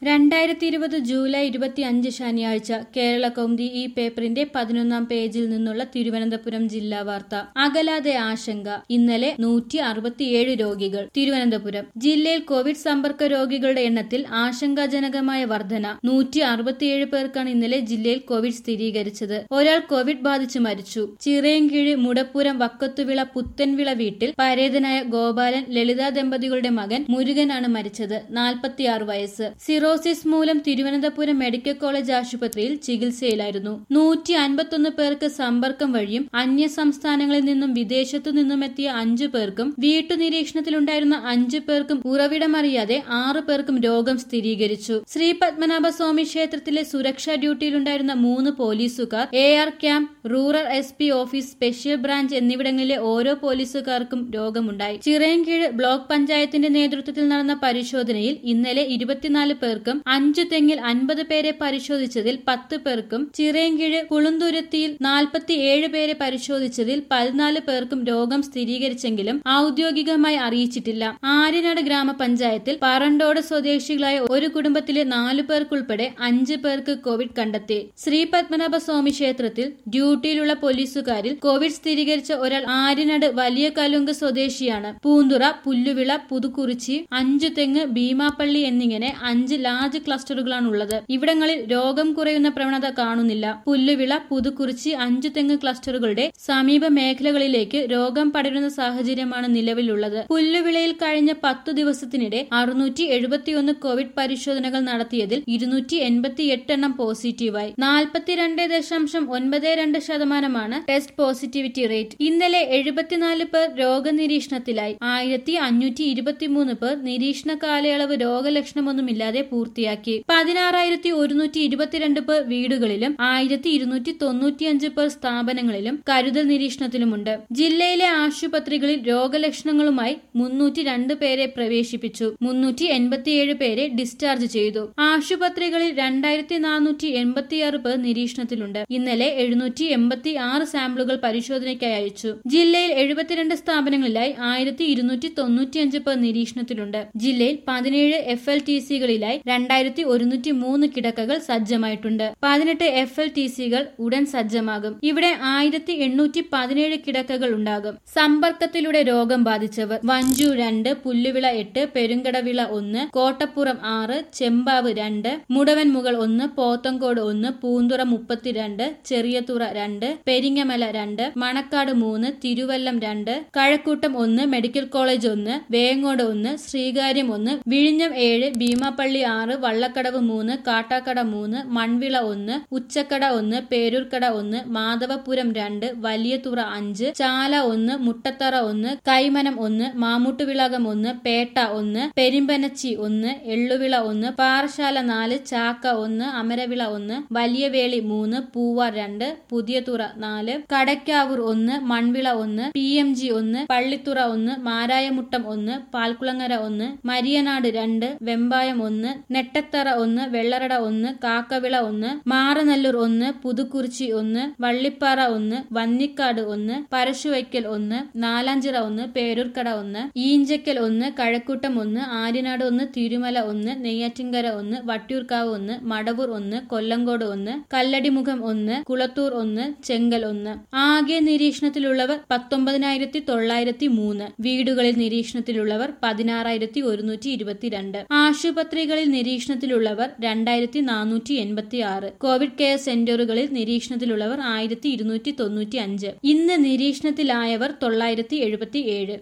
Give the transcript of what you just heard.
രണ്ടായിരത്തി ഇരുപത് ജൂലൈ ഇരുപത്തി അഞ്ച് ശനിയാഴ്ച കേരള കൗമുദി ഈ പേപ്പറിന്റെ പതിനൊന്നാം പേജിൽ നിന്നുള്ള തിരുവനന്തപുരം ജില്ലാ വാർത്ത അകലാതെ ആശങ്ക ഇന്നലെ നൂറ്റി അറുപത്തിയേഴ് രോഗികൾ തിരുവനന്തപുരം ജില്ലയിൽ കോവിഡ് സമ്പർക്ക രോഗികളുടെ എണ്ണത്തിൽ ആശങ്കാജനകമായ വർധന നൂറ്റി അറുപത്തിയേഴ് പേർക്കാണ് ഇന്നലെ ജില്ലയിൽ കോവിഡ് സ്ഥിരീകരിച്ചത് ഒരാൾ കോവിഡ് ബാധിച്ച് മരിച്ചു ചിറയൻകീഴ് മുടപ്പുരം വക്കത്തുവിള പുത്തൻവിള വീട്ടിൽ പരേതനായ ഗോപാലൻ ലളിത ദമ്പതികളുടെ മകൻ മുരുകനാണ് മരിച്ചത് നാൽപ്പത്തിയാറ് വയസ്സ് സിറോസിസ് മൂലം തിരുവനന്തപുരം മെഡിക്കൽ കോളേജ് ആശുപത്രിയിൽ ചികിത്സയിലായിരുന്നു നൂറ്റി അൻപത്തൊന്ന് പേർക്ക് സമ്പർക്കം വഴിയും അന്യ സംസ്ഥാനങ്ങളിൽ നിന്നും വിദേശത്തു നിന്നും എത്തിയ അഞ്ചു പേർക്കും വീട്ടുനിരീക്ഷണത്തിലുണ്ടായിരുന്ന അഞ്ചു പേർക്കും ഉറവിടമറിയാതെ ആറു പേർക്കും രോഗം സ്ഥിരീകരിച്ചു ശ്രീ പത്മനാഭ സ്വാമി ക്ഷേത്രത്തിലെ സുരക്ഷാ ഡ്യൂട്ടിയിലുണ്ടായിരുന്ന മൂന്ന് പോലീസുകാർ A R camp rural S P office special branch എന്നിവിടങ്ങളിലെ ഓരോ പോലീസുകാർക്കും രോഗമുണ്ടായി ചിറയൻകീഴ് ബ്ലോക്ക് പഞ്ചായത്തിന്റെ നേതൃത്വത്തിൽ നടന്ന പരിശോധനയിൽ ഇന്നലെ ഇരുപത്തിനാല് പേർക്കും അഞ്ചു തെങ്ങിൽ അൻപത് പേരെ പരിശോധിച്ചതിൽ പത്ത് പേർക്കും ചിറയൻകീഴ് കുളുന്തുരുത്തിയിൽ നാൽപ്പത്തിയേഴ് പേരെ പരിശോധിച്ചതിൽ പതിനാല് പേർക്കും രോഗം സ്ഥിരീകരിച്ചെങ്കിലും ഔദ്യോഗികമായി അറിയിച്ചിട്ടില്ല ആര്യനാട് ഗ്രാമപഞ്ചായത്തിൽ പറണ്ടോട് സ്വദേശികളായ ഒരു കുടുംബത്തിലെ നാലു പേർക്കുൾപ്പെടെ അഞ്ച് പേർക്ക് കോവിഡ് കണ്ടെത്തി ശ്രീ പത്മനാഭ സ്വാമി ക്ഷേത്രത്തിൽ ഡ്യൂട്ടിയിലുള്ള പോലീസുകാരിൽ കോവിഡ് സ്ഥിരീകരിച്ച ഒരാൾ ആര്യനാട് വലിയ കലുങ്ക് സ്വദേശിയാണ് പൂന്തുറ പുല്ലുവിള പുതുക്കുറിച്ചി അഞ്ചു തെങ്ങ് ഭീമാപ്പള്ളി എന്നിങ്ങനെ അഞ്ച് ലാർജ് ക്ലസ്റ്ററുകളാണ് ഉള്ളത് ഇവിടങ്ങളിൽ രോഗം കുറയുന്ന പ്രവണത കാണുന്നില്ല പുല്ലുവിള പുതുക്കുറിച്ചി അഞ്ചു തെങ്ങ് ക്ലസ്റ്ററുകളുടെ സമീപ മേഖലകളിലേക്ക് രോഗം പടരുന്ന സാഹചര്യമാണ് നിലവിലുള്ളത് പുല്ലുവിളയിൽ കഴിഞ്ഞ പത്തു ദിവസത്തിനിടെ അറുന്നൂറ്റി എഴുപത്തിയൊന്ന് കോവിഡ് പരിശോധനകൾ നടത്തിയതിൽ ഇരുന്നൂറ്റി എൺപത്തിയെട്ട് എണ്ണം പോസിറ്റീവായി നാൽപ്പത്തിരണ്ട് ദശാംശം ഒൻപത് രണ്ട് ശതമാനമാണ് ടെസ്റ്റ് പോസിറ്റിവിറ്റി റേറ്റ് ഇന്നലെ എഴുപത്തിനാല് പേർ രോഗനിരീക്ഷണത്തിലായി ആയിരത്തി അഞ്ഞൂറ്റി ഇരുപത്തിമൂന്ന് പേർ നിരീക്ഷണ കാലയളവ് രോഗലക്ഷണമൊന്നുമില്ലാതെ പൂർത്തിയാക്കി പതിനാറായിരത്തി ഒരുന്നൂറ്റി ഇരുപത്തിരണ്ട് പേർ വീടുകളിലും ആയിരത്തി ഇരുന്നൂറ്റി തൊണ്ണൂറ്റിയഞ്ച് പേർ സ്ഥാപനങ്ങളിലും കരുതൽ നിരീക്ഷണത്തിലുമുണ്ട് ജില്ലയിലെ ആശുപത്രികളിൽ രോഗലക്ഷണങ്ങളുമായി മുന്നൂറ്റി രണ്ട് പേരെ പ്രവേശിപ്പിച്ചു മുന്നൂറ്റി എൺപത്തിയേഴ് പേരെ ഡിസ്ചാർജ് ചെയ്തു ആശുപത്രികളിൽ രണ്ടായിരത്തി നാനൂറ്റി എൺപത്തിയാറ് പേർ നിരീക്ഷണത്തിലുണ്ട് ഇന്നലെ എഴുന്നൂറ്റി എൺപത്തി ആറ് സാമ്പിളുകൾ പരിശോധനയ്ക്കായി അയച്ചു ജില്ലയിൽ എഴുപത്തിരണ്ട് സ്ഥാപനങ്ങളിലായി ആയിരത്തി ഇരുന്നൂറ്റി തൊണ്ണൂറ്റിയഞ്ച് പേർ നിരീക്ഷണത്തിലുണ്ട് ജില്ലയിൽ പതിനേഴ് എഫ് എൽ ടി സികളിലായി രണ്ടായിരത്തി ഒരുന്നൂറ്റി മൂന്ന് കിടക്കകൾ സജ്ജമായിട്ടുണ്ട് പതിനെട്ട് എഫ് എൽ ടി സികൾ ഉടൻ സജ്ജമാകും ഇവിടെ ആയിരത്തി എണ്ണൂറ്റി പതിനേഴ് കിടക്കകൾ ഉണ്ടാകും സമ്പർക്കത്തിലൂടെ രോഗം ബാധിച്ചവർ വഞ്ചു രണ്ട് പുല്ലുവിള എട്ട് പെരുങ്കടവിള ഒന്ന് കോട്ടപ്പുറം ആറ് ചെമ്പാവ് രണ്ട് മുടവൻ മുകൾ ഒന്ന് പോത്തങ്കോട് ഒന്ന് പൂന്തുറ മുപ്പത്തിരണ്ട് ചെറിയതുറ രണ്ട് പെരിങ്ങമല രണ്ട് മണക്കാട് മൂന്ന് തിരുവല്ലം രണ്ട് കഴക്കൂട്ടം ഒന്ന് മെഡിക്കൽ കോളേജ് ഒന്ന് വേങ്ങോട് ഒന്ന് ശ്രീകാര്യം ഒന്ന് വിഴിഞ്ഞം ഏഴ് ഭീമാപ്പള്ളി ആറ് വള്ളക്കടവ് മൂന്ന് കാട്ടാക്കട മൂന്ന് മൺവിള ഒന്ന് ഉച്ചക്കട ഒന്ന് പേരൂർക്കട ഒന്ന് മാധവപുരം രണ്ട് വലിയതുറ അഞ്ച് ചാല ഒന്ന് മുട്ടത്തറ ഒന്ന് കൈമനം ഒന്ന് മാമൂട്ടുവിളകം ഒന്ന് പേട്ട ഒന്ന് പെരിമ്പനച്ചി ഒന്ന് എള്ളുവിള ഒന്ന് പാറശാല നാല് ചാക്ക ഒന്ന് അമരവിള ഒന്ന് വലിയവേളി മൂന്ന് പൂവാർ രണ്ട് പുതിയതുറ നാല് കടയ്ക്കാവൂർ ഒന്ന് മൺവിള ഒന്ന് പി എം ജി ഒന്ന് പള്ളിത്തുറ ഒന്ന് മാരായമുട്ടം ഒന്ന് പാൽക്കുളങ്ങര ഒന്ന് മരിയനാട് രണ്ട് വെമ്പായം ഒന്ന് നെട്ടത്തറ ഒന്ന് വെള്ളറട ഒന്ന് കാക്കവിള ഒന്ന് മാറനല്ലൂർ ഒന്ന് പുതുക്കുറിച്ചി ഒന്ന് വള്ളിപ്പാറ ഒന്ന് വന്നിക്കാട് ഒന്ന് പരശുവയ്ക്കൽ ഒന്ന് നാലാഞ്ചിറ ഒന്ന് പേരൂർക്കട ഒന്ന് ഈഞ്ചക്കൽ ഒന്ന് കഴക്കൂട്ടം ഒന്ന് ആര്യനാട് ഒന്ന് തിരുമല ഒന്ന് നെയ്യാറ്റിൻകര ഒന്ന് വട്ടിയൂർക്കാവ് ഒന്ന് മടവൂർ ഒന്ന് കൊല്ലങ്കോട് ഒന്ന് കല്ലടിമുഖം ഒന്ന് കുളത്തൂർ ഒന്ന് ചെങ്കൽ ഒന്ന് ആകെ നിരീക്ഷണത്തിലുള്ളവർ പത്തൊമ്പതിനായിരത്തി തൊള്ളായിരത്തി മൂന്ന് വീടുകളിൽ നിരീക്ഷണത്തിലുള്ളവർ പതിനാറായിരത്തി ഒരുന്നൂറ്റി ഇരുപത്തിരണ്ട് ആശുപത്രികളിൽ നിരീക്ഷണത്തിലുള്ളവർ രണ്ടായിരത്തി നാനൂറ്റി എൺപത്തി ആറ് കോവിഡ് കെയർ സെന്ററുകളിൽ നിരീക്ഷണത്തിലുള്ളവർ ആയിരത്തി ഇരുന്നൂറ്റി തൊണ്ണൂറ്റി അഞ്ച് ഇന്ന് നിരീക്ഷണത്തിലായവർ തൊള്ളായിരത്തി എഴുപത്തി ഏഴ്